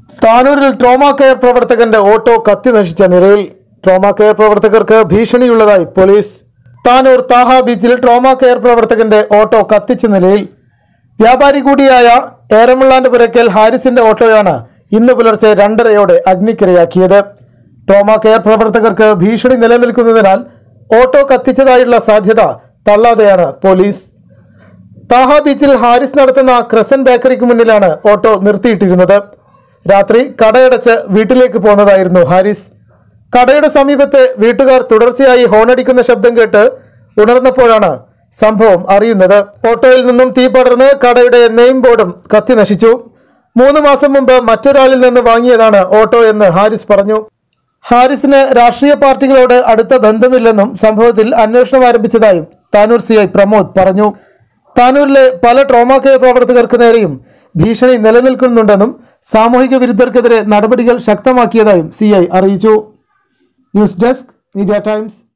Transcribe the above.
താനൂരിൽ trauma care പ്രവർത്തകന്റെ auto കത്തി നശിച്ച നിലയിൽ ട്രോമ കെയർ പ്രവർത്തകർക്ക് ഭീഷണിയുള്ളതായി പോലീസ് താനൂർ താഹ ബീച്ചിൽ ട്രോമ കെയർ പ്രവർത്തകന്റെ ഓട്ടോ കത്തിച്ച നിലയിൽ വ്യാപാരി കൂടിയായ ഏറമുള്ളാന്റെ പുരക്കൽ ഹാരിസിന്റെ ഓട്ടോയാണ് ഇന്ന് പുലർച്ചെ രണ്ടരയോടെ അഗ്നിക്കിരയാക്കിയത് ട്രോമ കെയർ പ്രവർത്തകർക്ക് ഭീഷണി നിലനിൽക്കുന്നതിനാൽ ഓട്ടോ കത്തിച്ചതായുള്ള സാധ്യത തള്ളാതെയാണ് പോലീസ് താഹ ബീച്ചിൽ ഹാരിസ് നടത്തുന്ന ക്രസൻ ബേക്കറിക്ക് മുന്നിലാണ് ഓട്ടോ നിർത്തിയിട്ടിരുന്നത് രാത്രി കടയടച്ച് വീട്ടിലേക്ക് പോന്നതായിരുന്നു ഹാരിസ് കടയുടെ സമീപത്തെ വീട്ടുകാർ തുടർച്ചയായി ഹോണടിക്കുന്ന ശബ്ദം കേട്ട് ഉണർന്നപ്പോഴാണ് സംഭവം അറിയുന്നത് ഓട്ടോയിൽ നിന്നും തീ പടർന്ന് കടയുടെ നെയിം ബോർഡും കത്തി നശിച്ചു മൂന്ന് മാസം മുമ്പ് മറ്റൊരാളിൽ നിന്ന് വാങ്ങിയതാണ് ഓട്ടോ എന്ന് ഹാരിസ് പറഞ്ഞു ഹാരിസിന് രാഷ്ട്രീയ പാർട്ടികളോട് അടുത്ത ബന്ധമില്ലെന്നും സംഭവത്തിൽ അന്വേഷണം ആരംഭിച്ചതായും താനൂർ സി ഐ പ്രമോദ് പറഞ്ഞു താനൂരിലെ പല ട്രോമാ കെയർ പ്രവർത്തകർക്ക് നേരെയും ഭീഷണി നിലനിൽക്കുന്നുണ്ടെന്നും സാമൂഹിക വിരുദ്ധർക്കെതിരെ നടപടികൾ ശക്തമാക്കിയതായും സി ഐ അറിയിച്ചു ന്യൂസ് ഡെസ്ക് മീഡിയ ടൈംസ്